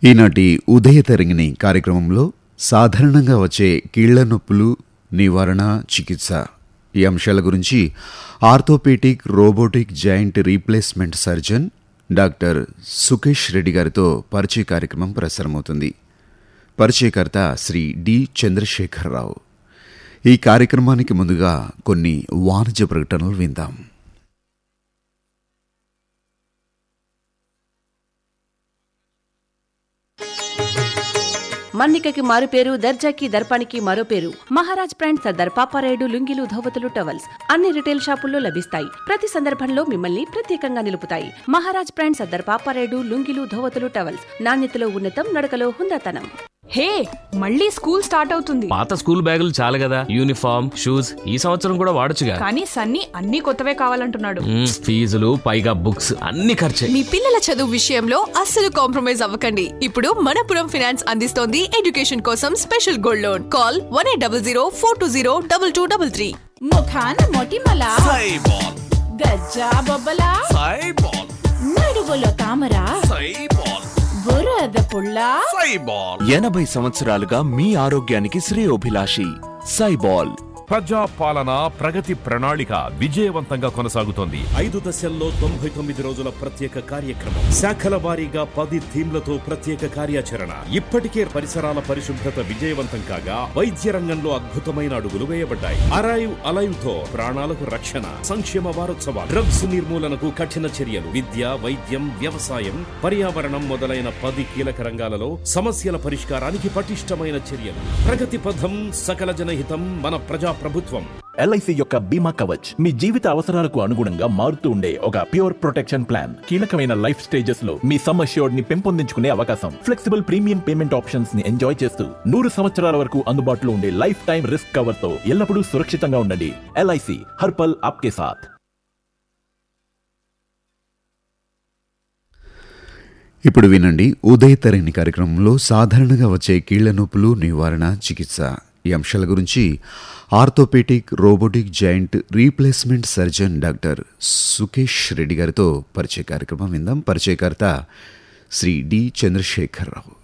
ఈనాటి ఉదయ తరంగిణి కార్యక్రమంలో సాధారణంగా వచ్చే కీళ్ల నొప్పులు నివారణ చికిత్స ఈ అంశాల గురించి orthopaedic robotic joint replacement surgeon doctor Sukesh Reddy గారితో పరిచయ కార్యక్రమం ప్రసారమవుతుంది పరిచయకర్త శ్రీ డి చంద్రశేఖరరావు ఈ కార్యక్రమానికి ముందుగా కొన్ని వాణిజ్య ప్రకటనలు విందాం మన్నికకి మారు పేరు దర్జాకి దర్పానికి మరో పేరు మహారాజ్ బ్రాండ్ సర్దార్ పాపారాయుడు లుంగిలు ధోవతులు టవల్స్ అన్ని రిటైల్ షాపుల్లో లభిస్తాయి ప్రతి సందర్భంలో మిమ్మల్ని ప్రత్యేకంగా నిలుపుతాయి మహారాజ్ బ్రాండ్ సర్దార్ పాపారాయుడు లుంగిలు ధోవతులు టవల్స్ నాణ్యతలో ఉన్నతం నడకలో హుందాతనం హే మళ్ళీ స్కూల్ స్టార్ట్ అవుతుంది పాత స్కూల్ బ్యాగులు చాలు కదా యూనిఫామ్ షూస్ ఈ సంవత్సరం కూడా వాడొచ్చుగా కానీ సన్నీ అన్ని కొత్తవే కావాలంటున్నాడు మ్మ్, ఫీజులు పైగా బుక్స్ అన్ని ఖర్చే మీ పిల్లల చదువు విషయంలో అస్సలు కాంప్రమైజ్ అవ్వకండి ఇప్పుడు మనపురం ఫైనాన్స్ అందిస్తోంది ఎడ్యుకేషన్ కోసం special gold loan call one eight double zero four two zero double two double three ముఖాన మొటిమల సైబాల్ గజ్జా బొబ్బల సైబాల్ నడువులో తామర సైబాల్ బురద పుల్ల సైబాల్ ఎనభై సంవత్సరాలుగా మీ ఆరోగ్యానికి శ్రేయోభిలాషి సైబాల్ ప్రజా పాలన ప్రగతి ప్రణాళిక విజయవంతంగా కొనసాగుతోంది ఐదు దశల్లో తొంభై తొమ్మిది రోజుల ప్రత్యేక కార్యక్రమం శాఖల వారీగా పది థీమ్లతో ప్రత్యేక కార్యాచరణ ఇప్పటికే పరిసరాల పరిశుభ్రత విజయవంతం కాగా వైద్య రంగంలో అద్భుతమైన అడుగులు వేయబడ్డాయి అరైవ్ అలైవ్ తో ప్రాణాలకు రక్షణ సంక్షేమ వారోత్సవాలు డ్రగ్స్ నిర్మూలనకు కఠిన చర్యలు విద్య వైద్యం వ్యవసాయం పర్యావరణం మొదలైన పది కీలక రంగాలలో సమస్యల పరిష్కారానికి పటిష్టమైన చర్యలు ప్రగతి పథం సకల జనహితం మన ప్రజా ప్రభుత్వం ఎల్ఐసి యొక్క బీమా కవచ్ మీ జీవిత అవసరాలకు అనుగుణంగా మారుతూ ఉండే ఒక ప్యూర్ ప్రొటెక్షన్ ప్లాన్ కీలకమైన లైఫ్ స్టేజెస్ లో మీ సమ్ అష్యూర్డ్ ని పెంపొందించుకునే అవకాశం ఫ్లెక్సిబుల్ ప్రీమియం పేమెంట్ ఆప్షన్స్ ని ఎంజాయ్ చేస్తూ నూరు సంవత్సరాల వరకు అందుబాటులో ఉండే లైఫ్ టైం రిస్క్ కవర్ తో ఎల్లప్పుడూ సురక్షితంగా ఉండండి ఎల్ఐసి హర్పల్ ఆప్కే సాథ్ ఇప్పుడు వినండి ఉదయ తరంగిణి కార్యక్రమంలో సాధారణంగా వచ్చే కీళ్ల నొప్పులు నివారణ చికిత్స ఈ అంశాల గురించి orthopaedic robotic joint replacement surgeon doctor Sukesh Reddy గారితో పరిచయ కార్యక్రమం విందాం పరిచయకర్త శ్రీ డి చంద్రశేఖరరావు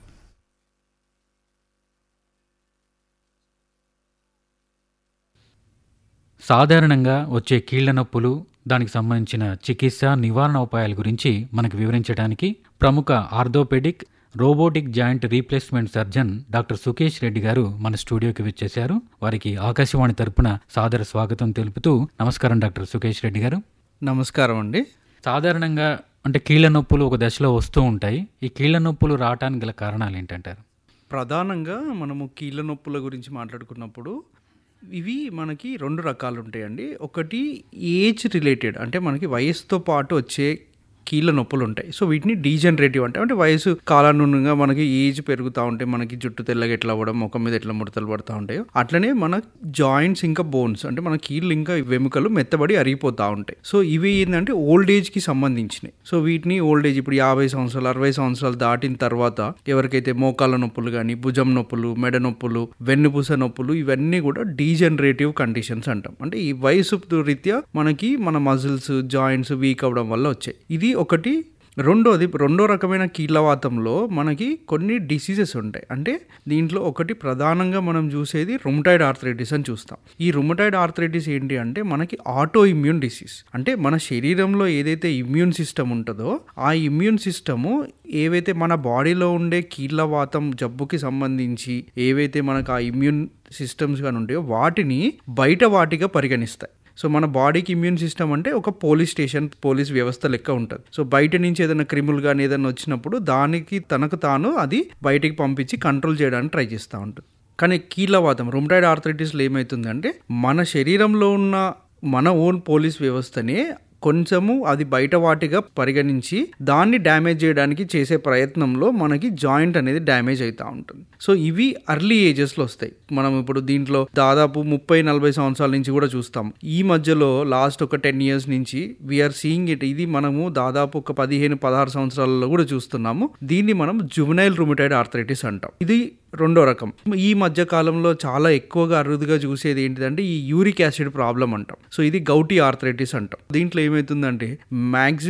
సాధారణంగా వచ్చే కీళ్ల నొప్పులు దానికి సంబంధించిన చికిత్స నివారణ ఉపాయాల గురించి మనకు వివరించడానికి ప్రముఖ orthopaedic robotic joint replacement surgeon doctor Sukesh Reddy గారు మన స్టూడియోకి విచ్చేశారు వారికి ఆకాశవాణి తరపున సాదర స్వాగతం తెలుపుతూ నమస్కారం డాక్టర్ సుకేష్ రెడ్డి గారు నమస్కారం అండి సాధారణంగా అంటే కీళ్ల నొప్పులు ఒక దశలో వస్తూ ఉంటాయి ఈ కీళ్ల నొప్పులు రావడానికి గల కారణాలు ఏంటంటారు ప్రధానంగా మనము కీళ్ళ నొప్పుల గురించి మాట్లాడుకున్నప్పుడు ఇవి మనకి రెండు రకాలు ఉంటాయండి ఒకటి ఏజ్ రిలేటెడ్ అంటే మనకి వయసుతో పాటు వచ్చే కీళ్ళ నొప్పులు ఉంటాయి సో వీటిని డీజనరేటివ్ అంటే అంటే వయసు కాలానుగుణంగా మనకి ఏజ్ పెరుగుతూ ఉంటే మనకి జుట్టు తెల్లగా ఎట్లా అవ్వడం ముఖం మీద ఎట్లా ముడతలు పడుతూ ఉంటాయో అట్లనే మన జాయింట్స్ ఇంకా బోన్స్ అంటే మన కీళ్ళు ఇంకా వెముకలు మెత్తబడి అరిగిపోతూ ఉంటాయి సో ఇవి ఏంటంటే ఓల్డ్ ఏజ్కి సంబంధించినవి సో వీటిని ఓల్డ్ ఏజ్ ఇప్పుడు యాభై సంవత్సరాలు అరవై సంవత్సరాలు దాటిన తర్వాత ఎవరికైతే మోకాళ్ళ నొప్పులు కానీ భుజం నొప్పులు మెడ నొప్పులు వెన్నుపూస నొప్పులు ఇవన్నీ కూడా డీజనరేటివ్ కండిషన్స్ అంటాం అంటే ఈ వయసు రీత్యా మనకి మన మజిల్స్ జాయింట్స్ వీక్ అవ్వడం వల్ల వచ్చాయి ఇది ఒకటి రెండోది రెండో రకమైన కీళ్ళవాతంలో మనకి కొన్ని డిసీజెస్ ఉంటాయి అంటే దీంట్లో ఒకటి ప్రధానంగా మనం చూసేది రుమటైడ్ ఆర్థరైటిస్ అని చూస్తాం ఈ రుమటైడ్ ఆర్థరైటిస్ ఏంటి అంటే మనకి ఆటో ఇమ్యూన్ డిసీజ్ అంటే మన శరీరంలో ఏదైతే ఇమ్యూన్ సిస్టమ్ ఉంటుందో ఆ ఇమ్యూన్ సిస్టము ఏవైతే మన బాడీలో ఉండే కీళ్ళవాతం జబ్బుకి సంబంధించి ఏవైతే మనకు ఆ ఇమ్యూన్ సిస్టమ్స్ కానీ ఉంటాయో వాటిని బయట వాటిగా పరిగణిస్తాయి సో మన బాడీకి ఇమ్యూన్ సిస్టమ్ అంటే ఒక పోలీస్ స్టేషన్ పోలీస్ వ్యవస్థ లెక్క ఉంటుంది సో బయట నుంచి ఏదైనా క్రిములు కానీ ఏదైనా వచ్చినప్పుడు దానికి తనకు తాను అది బయటికి పంపించి కంట్రోల్ చేయడానికి ట్రై చేస్తూ ఉంటుంది కానీ కీళ్ళవాతం రుమటైడ్ ఆర్థరైటిస్లో ఏమవుతుందంటే మన శరీరంలో ఉన్న మన ఓన్ పోలీస్ వ్యవస్థనే కొంచెము అది బయట వాటిగా పరిగణించి దాన్ని డ్యామేజ్ చేయడానికి చేసే ప్రయత్నంలో మనకి జాయింట్ అనేది డ్యామేజ్ అవుతూ ఉంటుంది సో ఇవి అర్లీ ఏజెస్లో వస్తాయి మనం ఇప్పుడు దీంట్లో దాదాపు ముప్పై నలభై సంవత్సరాల నుంచి కూడా చూస్తాం ఈ మధ్యలో లాస్ట్ ఒక టెన్ ఇయర్స్ నుంచి వీఆర్ సీయింగ్ ఇట్ ఇది మనము దాదాపు ఒక పదిహేను పదహారు సంవత్సరాలలో కూడా చూస్తున్నాము దీన్ని మనం జువనైల్ రుమిటైడ్ ఆర్థరైటిస్ అంటాం ఇది రెండో రకం ఈ మధ్య కాలంలో చాలా ఎక్కువగా అరుదుగా చూసేది ఏంటిదంటే ఈ యూరిక్ యాసిడ్ ప్రాబ్లం అంటాం సో ఇది గౌటీ ఆర్థరైటిస్ అంటాం దీంట్లో ఏమవుతుందంటే మ్యాక్సిమం